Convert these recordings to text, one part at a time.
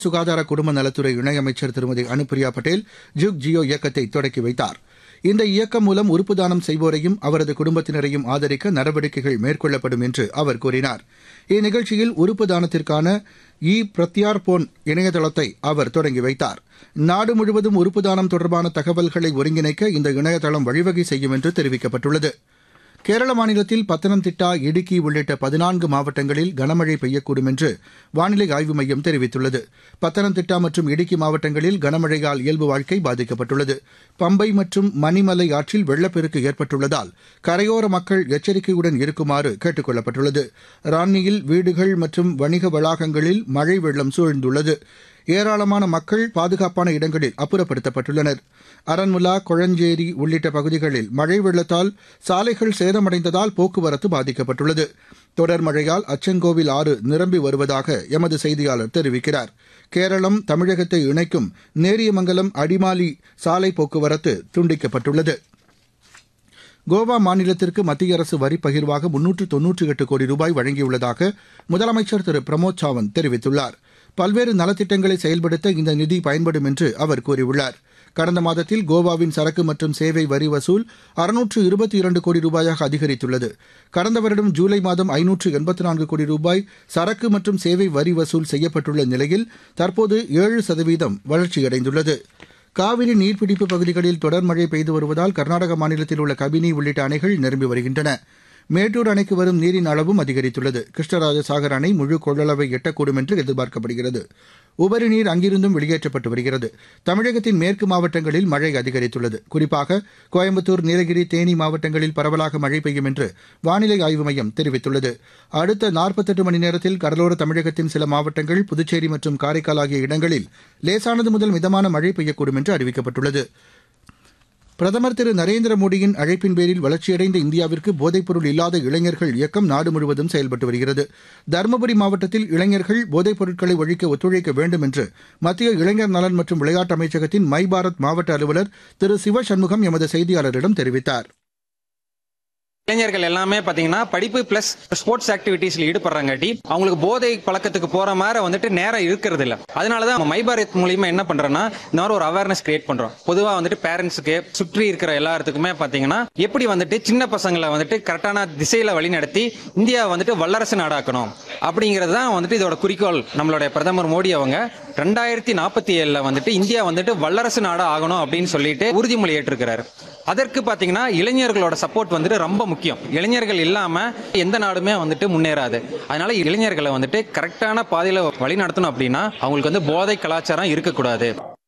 சுகாதார குடும்ப நலத்துறை இணையமைச்சர் திருமதி அனுப்பிரியா பட்டேல் ஜுக் ஜியோ இயக்கத்தை தொடக்கி வைத்தார் இந்த இயக்கம் மூலம் உறுப்பு தானம் செய்வோரையும் அவரது குடும்பத்தினரையும் ஆதரிக்க நடவடிக்கைகள் மேற்கொள்ளப்படும் என்று அவர் கூறினார் இந்நிகழ்ச்சியில் உறுப்பு தானத்திற்கான இ பிரத்யார்போன் இணையதளத்தை அவர் தொடங்கி வைத்தார் நாடு முழுவதும் உறுப்பு தானம் தொடர்பான தகவல்களை ஒருங்கிணைக்க இந்த இணையதளம் வழிவகை செய்யும் என்று தெரிவிக்கப்பட்டுள்ளது கேரள மாநிலத்தில் பத்தனம்திட்டா இடுக்கி உள்ளிட்ட பதினான்கு மாவட்டங்களில் கனமழை பெய்யக்கூடும் என்று வானிலை ஆய்வு மையம் தெரிவித்துள்ளது பத்தனம்திட்டா மற்றும் இடுக்கி மாவட்டங்களில் கனமழையால் இயல்பு வாழ்க்கை பாதிக்கப்பட்டுள்ளது பம்பை மற்றும் மணிமலை ஆற்றில் வெள்ளப்பெருக்கு ஏற்பட்டுள்ளதால் கரையோர மக்கள் எச்சரிக்கையுடன் இருக்குமாறு கேட்டுக் கொள்ளப்பட்டுள்ளது ரான்னியில் வீடுகள் மற்றும் வணிக வளாகங்களில் மழை வெள்ளம் சூழ்ந்துள்ளது ஏராளமான மக்கள் பாதுகாப்பான இடங்களில் அப்புறப்படுத்தப்பட்டுள்ளனர் அரண்முலா கொழஞ்சேரி உள்ளிட்ட பகுதிகளில் மழை வெள்ளத்தால் சாலைகள் சேதமடைந்ததால் போக்குவரத்து பாதிக்கப்பட்டுள்ளது தொடர் மழையால் அச்சங்கோவில் ஆறு நிரம்பி வருவதாக எமது செய்தியாளர் தெரிவிக்கிறார் கேரளம் தமிழகத்தை இணைக்கும் நேரியமங்கலம் அடிமாலி சாலை போக்குவரத்து துண்டிக்கப்பட்டுள்ளது கோவா மாநிலத்திற்கு மத்திய அரசு வரி பகிர்வாக முன்னூற்று தொன்னூற்றி எட்டு கோடி ரூபாய் வழங்கியுள்ளதாக முதலமைச்சர் திரு பிரமோத் சாவந்த் தெரிவித்துள்ளார் பல்வேறு நலத்திட்டங்களை செயல்படுத்த இந்த நிதி பயன்படும் என்று அவர் கூறியுள்ளார் கடந்த மாதத்தில் கோவாவின் சரக்கு மற்றும் சேவை வரி வசூல் அறுநூற்று இருபத்தி இரண்டு கோடி ரூபாயாக அதிகரித்துள்ளது கடந்த வருடம் ஜூலை மாதம் ஐநூற்று எண்பத்தி நான்கு கோடி ரூபாய் சரக்கு மற்றும் சேவை வரி வசூல் செய்யப்பட்டுள்ள நிலையில் தற்போது ஏழு சதவீதம் வளர்ச்சியடைந்துள்ளது காவிரி நீர்பிடிப்பு பகுதிகளில் தொடர் மழை பெய்து வருவதால் கர்நாடக மாநிலத்தில் உள்ள கபினி உள்ளிட்ட அணைகள் நிரம்பி வருகின்றன மேட்டூர் அணைக்கு வரும் நீரின் அளவும் அதிகரித்துள்ளது கிருஷ்ணராஜ சாகர் அணை முழு கொள்ளளவை எட்டக்கூடும் என்று எதிர்பார்க்கப்படுகிறது உபரி நீர் அங்கிருந்தும் வெளியேற்றப்பட்டு வருகிறது தமிழகத்தின் மேற்கு மாவட்டங்களில் மழை அதிகரித்துள்ளது குறிப்பாக கோயம்புத்தூர் நீலகிரி தேனி மாவட்டங்களில் பரவலாக மழை பெய்யும் என்று வானிலை ஆய்வு மையம் தெரிவித்துள்ளது அடுத்த நாற்பத்தெட்டு மணி நேரத்தில் கடலோர தமிழகத்தின் சில மாவட்டங்கள் புதுச்சேரி மற்றும் காரைக்கால் ஆகிய இடங்களில் லேசானது முதல் மிதமான மழை பெய்யக்கூடும் என்று அறிவிக்கப்பட்டுள்ளது பிரதமர் திரு நரேந்திர மோடியின் அழைப்பின் பேரில் வளர்ச்சியடைந்த இந்தியாவிற்கு போதைப்பொருள் இல்லாத இளைஞர்கள் இயக்கம் நாடு முழுவதும் செயல்பட்டு வருகிறது தருமபுரி மாவட்டத்தில் இளைஞர்கள் போதைப் பொருட்களை ஒழிக்க ஒத்துழைக்க வேண்டும் என்று மத்திய இளைஞர் நலன் மற்றும் விளையாட்டு அமைச்சகத்தின் மை பாரத் மாவட்ட அலுவலர் திரு சிவ சண்முகம் எமது செய்தியாளரிடம் தெரிவித்தார் இளைஞர்கள் எல்லாமே பாத்தீங்கன்னா படிப்பு பிளஸ் ஸ்போர்ட்ஸ் ஆக்டிவிட்டீஸ்ல ஈடுபடுறாங்காட்டி அவங்களுக்கு போதை பழக்கத்துக்கு போற மாதிரி வந்துட்டு நேரம் இருக்கிறது இல்ல அதனாலதான் மை பாரத் மூலியமா என்ன பண்றோம்னா இந்த மாதிரி ஒரு அவேர்னஸ் கிரியேட் பண்றோம் பொதுவா வந்துட்டு பேரண்ட்ஸுக்கு சுற்றி இருக்கிற எல்லாத்துக்குமே பாத்தீங்கன்னா எப்படி வந்துட்டு சின்ன பசங்களை வந்துட்டு கரெக்டான திசையில வழிநடத்தி இந்தியா வந்துட்டு வல்லரசு நாடாக்கணும் அப்படிங்கிறது தான் வந்துட்டு இதோட குறிக்கோள் நம்மளுடைய பிரதமர் மோடி அவங்க ரெண்டாயிரத்தி நாற்பத்தி ஏழுல வந்துட்டு இந்தியா வந்துட்டு வல்லரசு நாடா ஆகணும் அப்படின்னு சொல்லிட்டு உறுதிமொழி ஏற்றிருக்கிறாரு அதற்கு பாத்தீங்கன்னா இளைஞர்களோட சப்போர்ட் வந்துட்டு ரொம்ப முக்கியம் இளைஞர்கள் இல்லாம எந்த நாடுமே வந்துட்டு முன்னேறாது அதனால இளைஞர்களை வந்துட்டு கரெக்டான பாதையில வழி நடத்தணும் அப்படின்னா அவங்களுக்கு வந்து போதை கலாச்சாரம் இருக்கக்கூடாது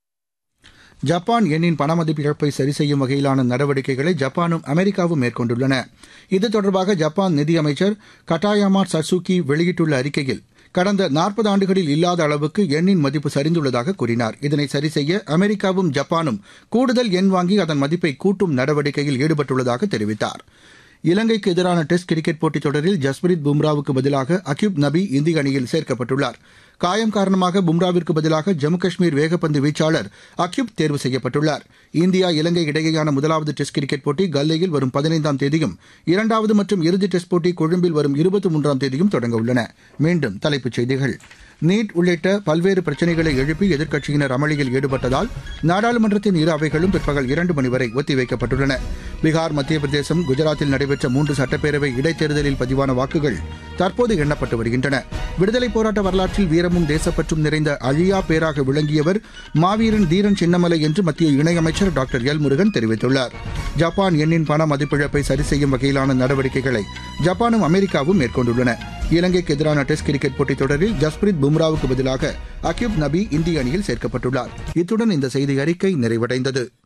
ஜப்பான் எண்ணின் பணமதிப்பு இழப்பை சரி செய்யும் வகையிலான நடவடிக்கைகளை ஜப்பானும் அமெரிக்காவும் மேற்கொண்டுள்ளன இது தொடர்பாக ஜப்பான் நிதியமைச்சர் கட்டாயாமா சட்சுகி வெளியிட்டுள்ள அறிக்கையில் கடந்த நாற்பது ஆண்டுகளில் இல்லாத அளவுக்கு எண்ணின் மதிப்பு சரிந்துள்ளதாக கூறினார் இதனை சரி செய்ய அமெரிக்காவும் ஜப்பானும் கூடுதல் எண் வாங்கி அதன் மதிப்பை கூட்டும் நடவடிக்கையில் ஈடுபட்டுள்ளதாக தெரிவித்தார் இலங்கைக்கு எதிரான டெஸ்ட் கிரிக்கெட் போட்டித் தொடரில் ஜஸ்பிரித் பும்ராவுக்கு பதிலாக அக்யூப் நபி இந்திய அணியில் சேர்க்கப்பட்டுள்ளார் காயம் காரணமாக பும்ராவிற்கு பதிலாக ஜம்மு காஷ்மீர் வேகப்பந்து வீச்சாளர் அக்யூப் தேர்வு செய்யப்பட்டுள்ளார் இந்தியா இலங்கை இடையேயான முதலாவது டெஸ்ட் கிரிக்கெட் போட்டி கல்லையில் வரும் பதினைந்தாம் தேதியும் இரண்டாவது மற்றும் இறுதி டெஸ்ட் போட்டி கொழும்பில் வரும் இருபத்தி மூன்றாம் தேதியும் தொடங்க உள்ளன மீண்டும் தலைப்புச் செய்திகள் நீட் உள்ளிட்ட பல்வேறு பிரச்சினைகளை எழுப்பி எதிர்க்கட்சியினர் அமளியில் ஈடுபட்டதால் நாடாளுமன்றத்தின் இரு அவைகளும் பிற்பகல் இரண்டு மணி வரை ஒத்திவைக்கப்பட்டுள்ளன பீகார் மத்திய பிரதேசம் குஜராத்தில் நடைபெற்ற மூன்று சட்டப்பேரவை இடைத்தேர்தலில் பதிவான வாக்குகள் தற்போது எண்ணப்பட்டு வருகின்றன விடுதலைப் போராட்ட வரலாற்றில் வீரமும் தேசப்பற்றும் நிறைந்த அழியா பேராக விளங்கியவர் மாவீரன் தீரன் சின்னமலை என்று மத்திய இணையமைச்சர் டாக்டர் எல் முருகன் தெரிவித்துள்ளார் ஜப்பான் எண்ணின் பண மதிப்பிழப்பை சரி செய்யும் வகையிலான நடவடிக்கைகளை ஜப்பானும் அமெரிக்காவும் மேற்கொண்டுள்ளன இலங்கைக்கு எதிரான டெஸ்ட் கிரிக்கெட் போட்டித் தொடரில் ஜஸ்பிரித் பும்ராவுக்கு பதிலாக அக்யூப் நபி இந்திய அணியில் சேர்க்கப்பட்டுள்ளார் இத்துடன் இந்த செய்தி அறிக்கை நிறைவடைந்தது